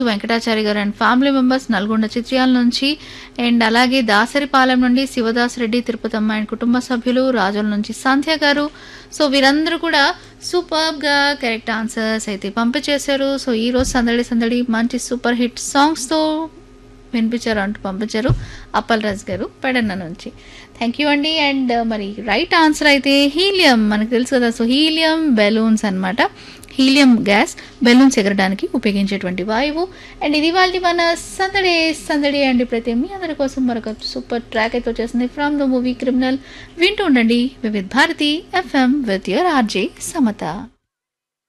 వెంకటాచారి గారు and family members Nalgonda చిత్రాల నుంచి అండ్ అలాగే దాసరిపాలెం నుండి శివదాస్ రెడ్డి తిరుపతమ్మ అండ్ కుటుంబ సభ్యులు రాజుల నుంచి సంధ్య గారు సో వీరందరూ కూడా సూపర్ గా కరెక్ట్ ఆన్సర్స్ అయితే పంపించేశారు సో ఈ రోజు సందడి సందడి మంచి సూపర్ హిట్ సాంగ్స్ తో వినిపించారు అంటూ పంపించారు అప్పల్ రాజ్ గారు పెడన్న నుంచి థ్యాంక్ యూ అండి అండ్ మరి రైట్ ఆన్సర్ అయితే హీలియం మనకు తెలుసు కదా సో హీలియం బెలూన్స్ అన్నమాట హీలియం గ్యాస్ బెలూన్స్ ఎగరడానికి ఉపయోగించేటువంటి వాయువు అండ్ ఇది వాళ్ళ మన సందడే సందడి అండి ప్రతి మీ అందరి కోసం మరొక సూపర్ ట్రాక్ అయితే వచ్చేసింది ఫ్రమ్ ద మూవీ క్రిమినల్ వింటూ ఉండండి Vividh Bharati FM with your RJ Samata